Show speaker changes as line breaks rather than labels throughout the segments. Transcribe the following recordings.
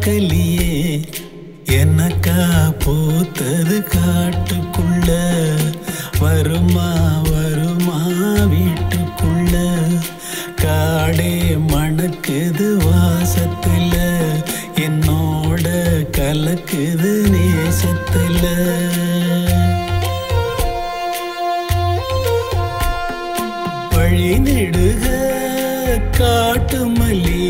பார்க்கலையே எனக்கா பூத்தது காட்டுக்குள்ள வருமா வருமா வீட்டுக்குள்ள காடே மணக்குது வாசத்துல என்னோட கலக்குது நேசத்துல வழி நெடுக காட்டு மல்லி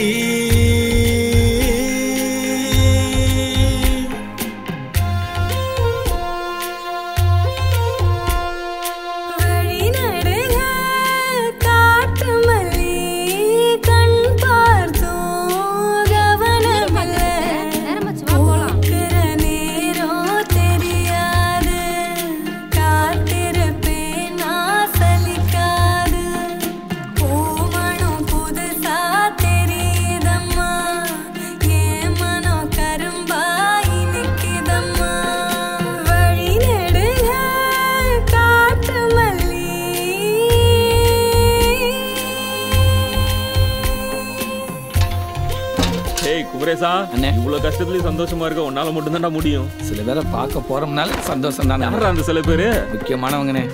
வழி நடுக காட்டு மல்லி கண் பார்த்தோம் கவனமில்லை பூக்கிற நேரம் தெரியாது காத்திருப்பேன் நான் சலிக்காது பூமணம் புதுசா தெரியுதம்மா என் மனம் கரும்பாய் நிக்குதம்மா வழி நெடுக காட்டு மல்லி
ஏய் குமரேசா
அண்ணே.
இவ்வளவு கஷ்டத்துலயும் சந்தோஷமா இருக்க உன்னால மட்டும்தான்டா முடியும்
சில பேரை பார்க்க போறோம்னால சந்தோஷம் தானே
யாரா அந்த சில பேரு
முக்கியமானவங்கண்ணே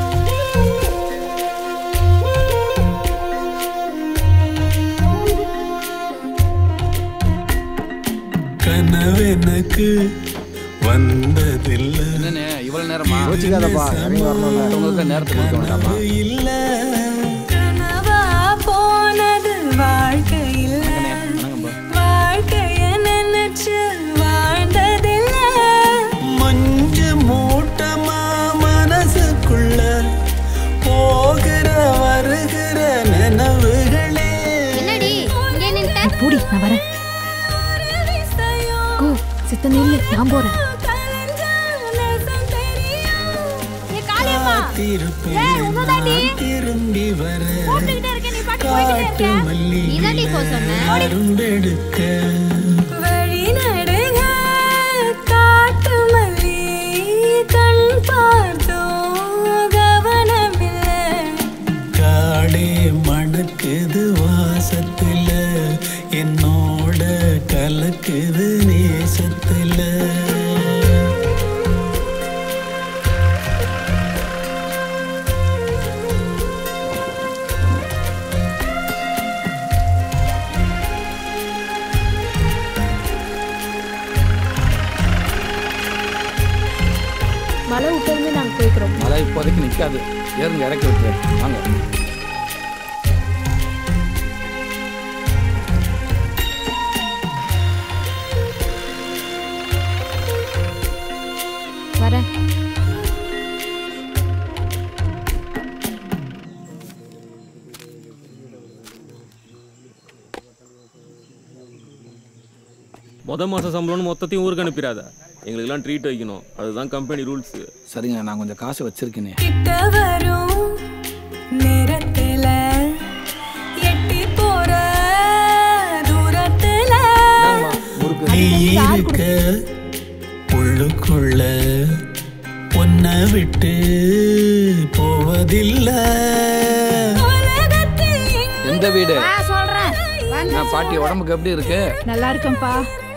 கனவெனக்கு வந்ததில்லை
என்னண்ணே இவ்வளவு நேரமா
யோசிக்காதப்பா இறங்கி வரணும்ல
உங்களுக்கு நேரத்துக்கு கொடுக்க வேண்டாமா
இல்ல
கனவா போனது வாழ்க்கையில்
அண்ணே, வணக்கம்ப்பா.
வாழ்க்கைய நினைச்சு வாழ்ந்ததில்ல
மஞ்சு மூட்டமா மனசுக்குள்ள போகிற வருகிற நினைவுகளே
என்னடி இங்கே நின்ட்ட
பூடி நான் வரேன் ஓ சித்த நில்லு நான் போறேன்
ஏ காளியம்மா ஏய், உன்னதாண்டி.
காத்திருப்பேன் திரும்பி வர
கூப்பிட்டுக்கிட்டே இருக்கேன், நீ பாட்டுக்கு போய்க்கிட்டே
காட்டு
இருக்க.
மல்லி
நீதாண்டி போ சொன்ன.
அரும்பெடுக்க
வழி நடுக காட்டு மல்லி கண் பார்த்தோம் கவனமில்லை
காடே மணக்குது வாசத்துல என்னோட கலக்குது நேசத்துல
மலை விட்டு நாங்க போய்க்கிறோம்
மழை இப்போதைக்கு நிக்காது ஏறுங்க இறக்கி விட்டுறேன் வாங்க
வரேன்
முத மாசம் சம்பளம்னு மொத்தத்தையும் ஊருக்கு அனுப்பிடாத எங்களுக்கெல்லாம் ட்ரீட் வைக்கணும் அதுதான் கம்பெனி ரூல்ஸ்
சரிங்க நான் கொஞ்சம் காசு வச்சிருக்கேனே
கிட்ட வரும் நேரத்துல எட்டி போற தூரத்துல
நீ இருக்க உள்ளுக்குள்ள உன்னை விட்டு போவதில்லை
உலகத்தில்
எந்த வீடு
ஆ சொல்றேன் வந்து
நான் பாட்டி உடம்புக்கு எப்படி இருக்கு
நல்லா இருக்கேன்ப்பா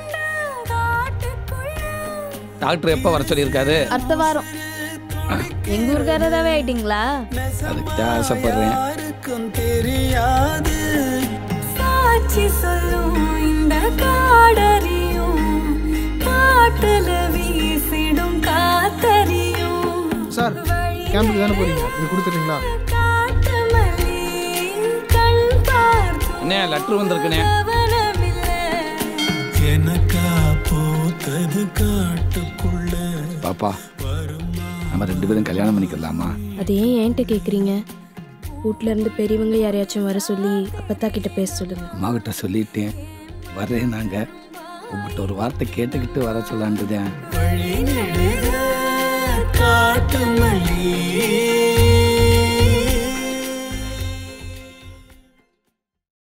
டாக்டர் எப்போ வர சொல்லியிருக்காரு
அடுத்த வாரம் எங்க ஊருக்காரராவே ஆயிட்டீங்களா
அதுக்கு தான் ஆசைப்படுறேன்
யாருக்கும் தெரியாது
சாட்சி சொல்லும் இந்த காடறியும் காட்டுல வீசிடும் காத்தறியும்
சார் கேம்புக்கு தானே போறீங்க இது கொடுத்துறீங்களா
காட்டு மல்லி கண் பார்த்தும்
அண்ணே லெட்ரு வந்திருக்குண்ணே
கவனமில்லை
எனக்கா பூத்தது காட்டுக்குள்ள
பாப்பா நம்ம ரெண்டு பேரும் கல்யாணம் பண்ணிக்கலாமா
அது ஏன் என்கிட்ட கேக்குறீங்க வீட்ல இருந்து பெரியவங்க யாரையாச்சும் வர சொல்லி அப்பத்தா கிட்ட பேச சொல்லுங்க
அம்மா கிட்ட சொல்லிட்டேன் வர்றேன் நாங்க உங்கள்கிட்ட ஒரு வார்த்தை கேட்டுக்கிட்டு வர சொல்லான்ட்டுதான்
வழி நெடுக